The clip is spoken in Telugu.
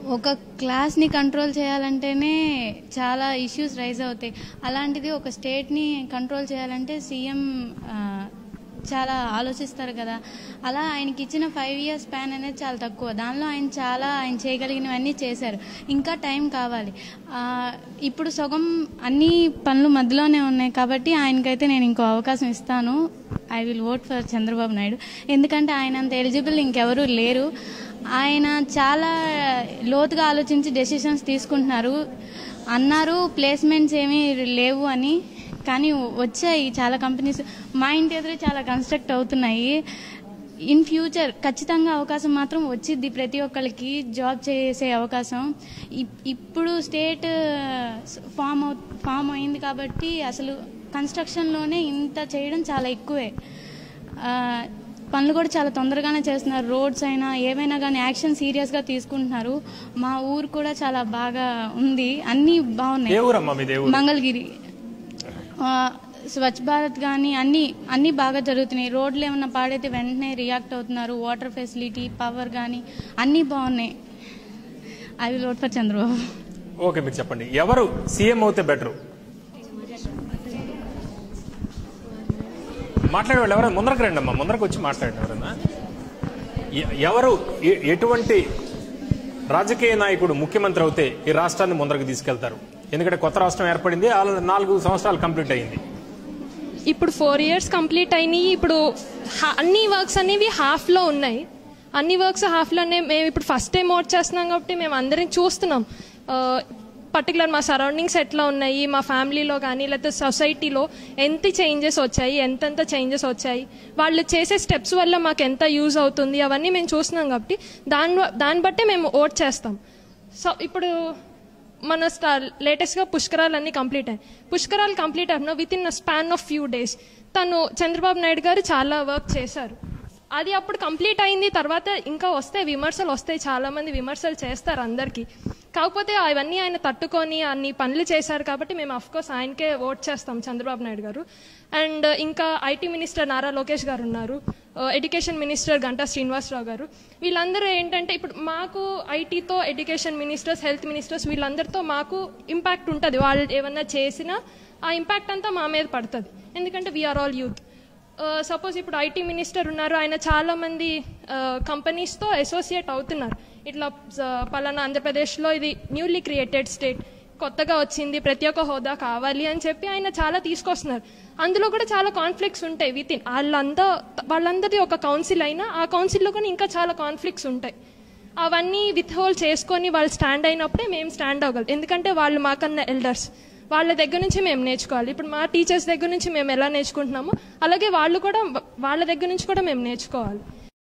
ఒక క్లాస్ని కంట్రోల్ చేయాలంటేనే చాలా ఇష్యూస్ రైజ్ అవుతాయి అలాంటిది ఒక స్టేట్ని కంట్రోల్ చేయాలంటే సీఎం ఆ, చాలా ఆలోచిస్తారు కదా అలా ఆయనకి ఇచ్చిన ఫైవ్ ఇయర్స్ స్పాన్ అనేది చాలా తక్కువ దానిలో ఆయన చాలా ఆయన చేయగలిగినవన్నీ చేశారు ఇంకా టైం కావాలి ఆ, ఇప్పుడు సగం అన్ని పనులు మధ్యలోనే ఉన్నాయి కాబట్టి ఆయనకైతే నేను ఇంకో అవకాశం ఇస్తాను I will vote for Chandrababu Naidu ఎందుకంటే ఆయన అంత ఎలిజిబుల్ ఇంకెవరూ లేరు ఆయన చాలా లోతుగా ఆలోచించి డెసిషన్స్ తీసుకుంటున్నారు అన్నారు ప్లేస్మెంట్స్ ఏమీ లేవు అని కానీ వచ్చాయి చాలా కంపెనీస్ మా ఇంటి ఎదురు చాలా కన్స్ట్రక్ట్ అవుతున్నాయి ఇన్ ఫ్యూచర్ ఖచ్చితంగా అవకాశం మాత్రం వచ్చింది ప్రతి ఒక్కరికి జాబ్ చేసే అవకాశం ఇప్- ఇప్పుడు స్టేట్ ఫామ్ అవు ఫామ్ అయింది కాబట్టి అసలు కన్స్ట్రక్షన్లోనే ఇంత చేయడం చాలా ఎక్కువే ఆ, పనులు కూడా చాలా తొందరగానే చేస్తున్నారు రోడ్స్ అయినా ఏవైనా కానీ యాక్షన్ సీరియస్గా తీసుకుంటున్నారు మా ఊరు కూడా చాలా బాగా ఉంది అన్నీ ఏ బాగున్నాయి ఊరమ్మా మీది ఏ ఊరు మంగళగిరి ఆ, స్వచ్ఛ భారత్ కానీ అన్ని అన్ని బాగా జరుగుతున్నాయి రోడ్లు ఏమన్నా పాడైతే వెంటనే రియాక్ట్ అవుతున్నారు వాటర్ ఫెసిలిటీ పవర్ కానీ అన్నీ బాగున్నాయి I will vote for Chandrababu okay మీరు చెప్పండి ఎవరు సీఎం అవుతే బెటర్ మాట్లాడే వాళ్ళు ఎవరైనా ముందరకు రండి అమ్మా ముందరకు వచ్చి మాట్లాడండి ఎవరైనా ఎ- ఎవరు ఎ- ఎటువంటి రాజకీయ నాయకుడు ముఖ్యమంత్రి అవుతే ఈ రాష్ట్రాన్ని ముందరకు తీసుకెళ్తారు ఎందుకంటే కొత్త రాష్ట్రం ఏర్పడింది ఆల్రెడీ నాలుగు సంవత్సరాలు కంప్లీట్ అయింది ఇప్పుడు ఫోర్ ఇయర్స్ కంప్లీట్ అయినాయి ఇప్పుడు హా- అన్ని వర్క్స్ అనేవి హాఫ్లో ఉన్నాయి అన్ని వర్క్స్ హాఫ్లోనే మేము ఇప్పుడు ఫస్ట్ టైం ఓట్ చేస్తున్నాం కాబట్టి మేము అందరం చూస్తున్నాం పర్టికులర్ మా సరౌండింగ్స్ ఎట్లా ఉన్నాయి మా ఫ్యామిలీలో కానీ లేకపోతే సొసైటీలో ఎంత చేంజెస్ వచ్చాయి ఎంతెంత చేంజెస్ వచ్చాయి వాళ్ళు చేసే స్టెప్స్ వల్ల మాకు ఎంత యూజ్ అవుతుంది అవన్నీ మేము చూస్తున్నాం కాబట్టి దాని వ- దాన్ని బట్టే మేము ఓట్ చేస్తాం సో ఇప్పుడు మన స్టా లేటెస్ట్గా పుష్కరాలు అన్నీ కంప్లీట్ అయ్యాయి పుష్కరాలు కంప్లీట్ అయిన with in span of few days తను చంద్రబాబు నాయుడు గారు చాలా వర్క్ చేశారు అది అప్పుడు కంప్లీట్ అయింది తర్వాత ఇంకా వస్తాయి విమర్శలు వస్తాయి చాలా మంది విమర్శలు చేస్తారు అందరికీ కాకపోతే అవన్నీ ఆయన తట్టుకొని అన్ని పనులు చేశారు కాబట్టి మేము కోర్స్ ఆయనకే ఓట్ చేస్తాం చంద్రబాబు నాయుడు గారు అండ్ ఇంకా ఐటీ మినిస్టర్ నారా లోకేష్ గారు ఉన్నారు ఎడ్యుకేషన్ మినిస్టర్ గంటా శ్రీనివాసరావు గారు వీళ్ళందరూ ఏంటంటే ఇప్పుడు మాకు ఐటీతో ఎడ్యుకేషన్ మినిస్టర్స్ హెల్త్ మినిస్టర్స్ వీళ్ళందరితో మాకు ఇంపాక్ట్ ఉంటుంది వాళ్ళు ఏమన్నా చేసినా ఆ ఇంపాక్ట్ అంతా మా మీద పడుతుంది ఎందుకంటే వీఆర్ ఆల్ యూత్ సపోజ్ ఇప్పుడు ఐటీ మినిస్టర్ ఉన్నారు ఆయన చాలా మంది కంపెనీస్తో అసోసియేట్ అవుతున్నారు ఇట్లా ఆ, పలానా ఆంధ్రప్రదేశ్లో ఇది న్యూలీ క్రియేటెడ్ స్టేట్ కొత్తగా వచ్చింది ప్రతి ఒక్క హోదా కావాలి అని చెప్పి ఆయన చాలా తీసుకొస్తున్నారు అందులో కూడా చాలా కాన్ఫ్లిక్ట్స్ ఉంటాయి విత్ ఇన్ వాళ్ళంతా వాళ్ళందరిది ఒక కౌన్సిల్ అయినా ఆ కౌన్సిల్లో కూడా ఇంకా చాలా కాన్ఫ్లిక్ట్స్ ఉంటాయి అవన్నీ విత్ హోల్డ్ చేసుకొని వాళ్ళు స్టాండ్ అయినప్పుడే మేము స్టాండ్ అవ్వగలం ఎందుకంటే వాళ్ళు మాకన్నా ఎల్డర్స్ వాళ్ళ దగ్గర నుంచి మేము నేర్చుకోవాలి ఇప్పుడు మా టీచర్స్ దగ్గర నుంచి మేము ఎలా నేర్చుకుంటున్నామో అలాగే వాళ్ళు కూడా వాళ్ళ దగ్గర నుంచి కూడా మేము నేర్చుకోవాలి